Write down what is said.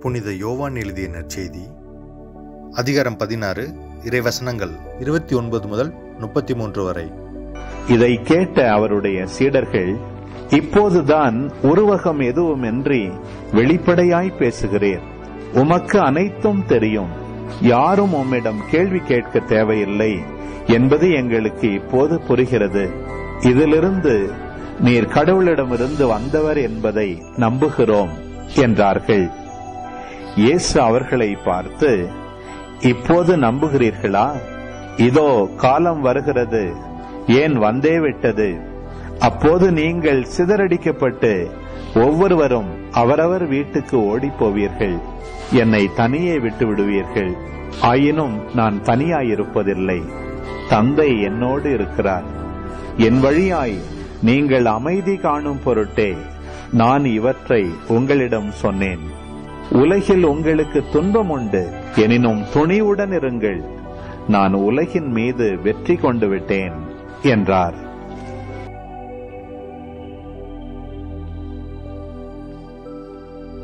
புனித யோவான் எழுதிய நற்செய்தி அதிகாரம் பதினாறு இறைவசனங்கள் இருபத்தி ஒன்பது முதல் முப்பத்தி மூன்று வரை இதை கேட்ட அவருடைய சீடர்கள் இப்போதுதான் உருவகம் எதுவுமின்றி வெளிப்படையாய் பேசுகிறீர் உமக்கு அனைத்தும் தெரியும் யாரும் உம்மிடம் கேள்வி கேட்க தேவையில்லை என்பது எங்களுக்கு இப்போது புரிகிறது இதிலிருந்து நீர் கடவுளிடமிருந்து வந்தவர் என்பதை நம்புகிறோம் என்றார்கள் இயேசு அவர்களை பார்த்து இப்போது நம்புகிறீர்களா இதோ காலம் வருகிறது ஏன் வந்தே விட்டது அப்போது நீங்கள் சிதறடிக்கப்பட்டு ஒவ்வொருவரும் அவரவர் வீட்டுக்கு ஓடிப் போவீர்கள் என்னை தனியே விட்டு விடுவீர்கள் ஆயினும் நான் தனியாயிருப்பதில்லை தந்தை என்னோடு இருக்கிறார் என் வழியாய் நீங்கள் அமைதி காணும் பொருட்டே நான் இவற்றை உங்களிடம் சொன்னேன் உலகில் உங்களுக்கு துன்பம் உண்டு எனினும் துணிவுடன் இருங்கள் நான் உலகின் மீது வெற்றி கொண்டு விட்டேன் என்றார்